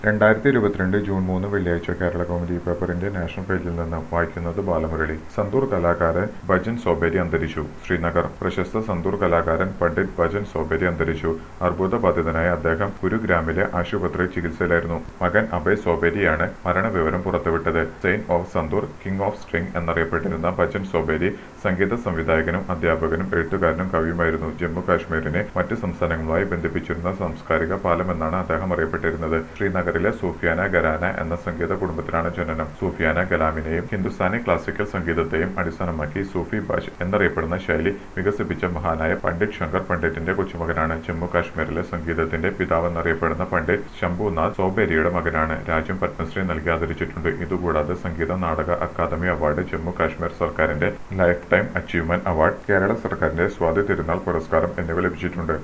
രണ്ടായിരത്തി ഇരുപത്തിരണ്ട് ജൂൺ മൂന്ന് വെള്ളിയാഴ്ച കേരള കൗമുദി പേപ്പറിന്റെ നാഷണൽ പേജിൽ നിന്ന് വായിക്കുന്നത് ബാലമുരളി സന്തൂർ കലാകാരൻ ഭജൻ സോബേരി അന്തരിച്ചു ശ്രീനഗർ പ്രശസ്ത സന്തൂർ കലാകാരൻ പണ്ഡിറ്റ് ഭജൻ സോബേരി അന്തരിച്ചു അർബുദബാധിതനായ അദ്ദേഹം ഗുരുഗ്രാമിലെ ആശുപത്രിയിൽ ചികിത്സയിലായിരുന്നു മകൻ അഭയ് സോബേരിയാണ് മരണവിവരം പുറത്തുവിട്ടത് saint of santoor king of string എന്നറിയപ്പെട്ടിരുന്ന ഭജൻ സോബേരി സംഗീത സംവിധായകനും അധ്യാപകനും എഴുത്തുകാരനും കവിയുമായിരുന്നു ജമ്മു കാശ്മീരിനെ മറ്റ് സംസ്ഥാനങ്ങളുമായി ബന്ധിപ്പിച്ചിരുന്ന സാംസ്കാരിക പാലമെന്നാണ് അദ്ദേഹം അറിയപ്പെട്ടിരുന്നത് ശ്രീനഗറിലെ സൂഫിയാന ഗരാന എന്ന സംഗീത കുടുംബത്തിലാണ് ജനനം സൂഫിയാന ഗലാമിനെയും ഹിന്ദുസ്ഥാനി ക്ലാസിക്കൽ സംഗീതത്തെയും അടിസ്ഥാനമാക്കി സൂഫി ബാഷ് എന്നറിയപ്പെടുന്ന ശൈലി വികസിപ്പിച്ച മഹാനായ പണ്ഡിറ്റ് ശങ്കർ പണ്ഡിറ്റിന്റെ കൊച്ചുമകനാണ് ജമ്മു കാശ്മീരിലെ സംഗീതത്തിന്റെ പിതാവെന്നറിയപ്പെടുന്ന പണ്ഡിറ്റ് ശംഭുനാഥ് സോബേരിയുടെ മകനാണ് രാജ്യം പത്മശ്രീ നൽകി ആദരിച്ചിട്ടുണ്ട് ഇതുകൂടാതെ സംഗീത നാടക അക്കാദമി അവാർഡ് ജമ്മു കാശ്മീർ സർക്കാരിന്റെ lifetime achievement award Kerala സർക്കാരിന്റെ സ്വാതി തിരുനാൾ പുരസ്കാരം എന്നിവ ലഭിച്ചിട്ടുണ്ട്